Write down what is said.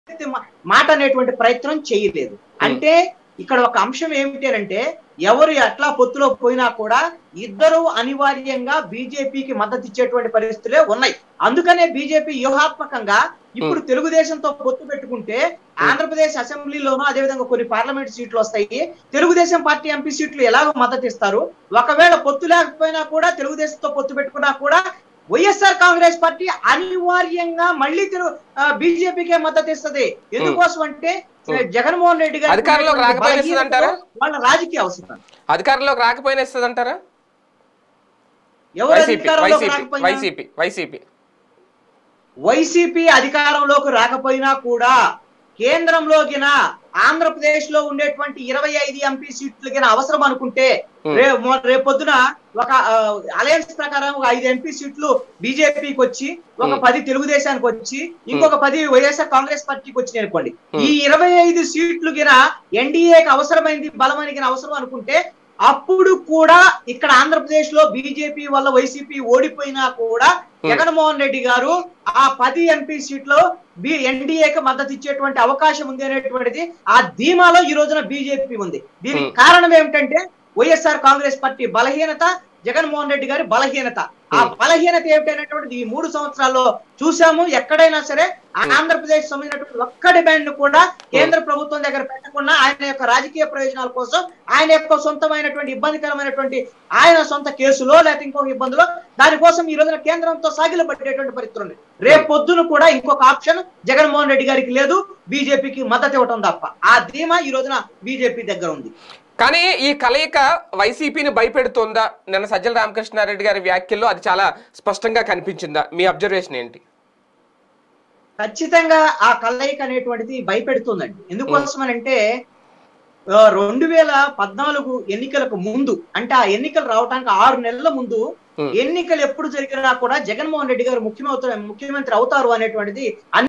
ఎత్తి మా- మాట అనేటువంటి ప్రయత్నం చేయలేదు అంటే ఇక్కడ ఒక అంశం ఏమిటి అంటే ఎవరు ఎట్లా పొత్తులో పోయినా కూడా ఇద్దరు అనివార్యంగా బీజేపీకి మద్దతు ఇచ్చేటువంటి పరిస్థితులే ఉన్నాయి అందుకనే బీజేపీ వ్యూహాత్మకంగా ఇప్పుడు తెలుగుదేశంతో పొత్తు పెట్టుకుంటే ఆంధ్రప్రదేశ్ అసెంబ్లీలోనూ అదేవిధంగా కొన్ని పార్లమెంట్ సీట్లు వస్తాయి తెలుగుదేశం పార్టీ ఎంపీ సీట్లు ఎలాగో మద్దతు ఇస్తారు ఒకవేళ పొత్తు లేకపోయినా కూడా తెలుగుదేశంతో పొత్తు పెట్టుకున్నా కూడా వైఎస్ఆర్ కాంగ్రెస్ పార్టీ అనివార్యంగా మళ్ళీ తెలు బీజేపీకే మద్దతు ఇస్తుంది ఎందుకోసం అంటే జగన్మోహన్ రెడ్డి గారు అధికారంలోకి రాకపోయినా ఇస్తుందంటారా? వాళ్ళ రాజకీయ అవసరం అధికారంలోకి రాకపోయినా ఇస్తుందంటారా ఎవరు వైసీపీ అధికారంలోకి వైసీపీ రాకపోయినా వైసీపీ వైసీపీ వైసీపీ అధికారంలోకి రాకపోయినా కూడా కేంద్రంలో గిన ఆంధ్రప్రదేశ్ లో ఉండేటువంటి ఇరవై ఐదు ఎంపీ సీట్లు గిన అవసరం అనుకుంటే Hmm. రే మొ- రేపొద్దున ఒక అలయన్స్ ప్రకారం ఒక ఐదు ఎంపీ సీట్లు బీజేపీకి వచ్చి ఒక Hmm. పది తెలుగుదేశానికి వచ్చి ఇంకొక పది వైఎస్ఆర్ కాంగ్రెస్ పార్టీకి వచ్చినాయి అనుకోండి Hmm. ఈ ఇరవై ఐదు సీట్లు గిన ఎన్డీఏకి అవసరమైంది బలమైన గిన అవసరం అనుకుంటే అప్పుడు కూడా ఇక్కడ ఆంధ్రప్రదేశ్ లో బీజేపీ వల్ల వైసీపీ ఓడిపోయినా కూడా జగన్మోహన్ రెడ్డి గారు ఆ పది ఎంపీ సీట్లో బి ఎన్డీఏకి మద్దతు ఇచ్చేటువంటి అవకాశం ఉంది అనేటువంటిది ఆ ధీమాలో ఈ రోజున బీజేపీ ఉంది దీనికి Hmm. కారణం ఏమిటంటే వైఎస్ఆర్ కాంగ్రెస్ పార్టీ బలహీనత జగన్మోహన్ రెడ్డి గారి బలహీనత ఆ Hmm. బలహీనత ఏమిటనేటువంటిది ఈ మూడు సంవత్సరాల్లో చూసాము ఎక్కడైనా సరే ఆంధ్రప్రదేశ్ సంబంధించినటువంటి ఒక్క డిమాండ్ ను కూడా కేంద్ర ప్రభుత్వం దగ్గర పెట్టకుండా ఆయన యొక్క రాజకీయ ప్రయోజనాల కోసం ఆయన యొక్క సొంతమైనటువంటి ఇబ్బందికరమైనటువంటి ఆయన సొంత కేసులో లేకపోతే ఇంకొక ఇబ్బందులో దానికోసం ఈ రోజున కేంద్రంతో సాగిల పట్టేటువంటి పరిస్థితులు ఉన్నాయి రేపు పొద్దున కూడా ఇంకొక ఆప్షన్ జగన్మోహన్ రెడ్డి గారికి లేదు బీజేపీకి మద్దతు ఇవ్వటం తప్ప ఆ ధీమా ఈ రోజున బీజేపీ దగ్గర ఉంది కానీ ఈ కలయిక వైసీపీని భయపెడుతోందా నిన్న సజ్జల రామకృష్ణారెడ్డి గారి వ్యాఖ్యల్లో అది చాలా స్పష్టంగా కనిపించిందా మీ అబ్జర్వేషన్ ఏంటి ఖచ్చితంగా ఆ కలయిక అనేటువంటిది భయపెడుతుందండి ఎందుకోసం అంటే ఆ, రెండు వేల పద్నాలుగు ఎన్నికలకు ముందు అంటే ఆ ఎన్నికలు రావడానికి ఆరు నెలల ముందు Hmm. ఎన్నికలు ఎప్పుడు జరిగినా కూడా జగన్మోహన్ రెడ్డి గారు ముఖ్యమంత్రి ముఖ్యమంత్రి అవుతారు అనేటువంటిది అన్ని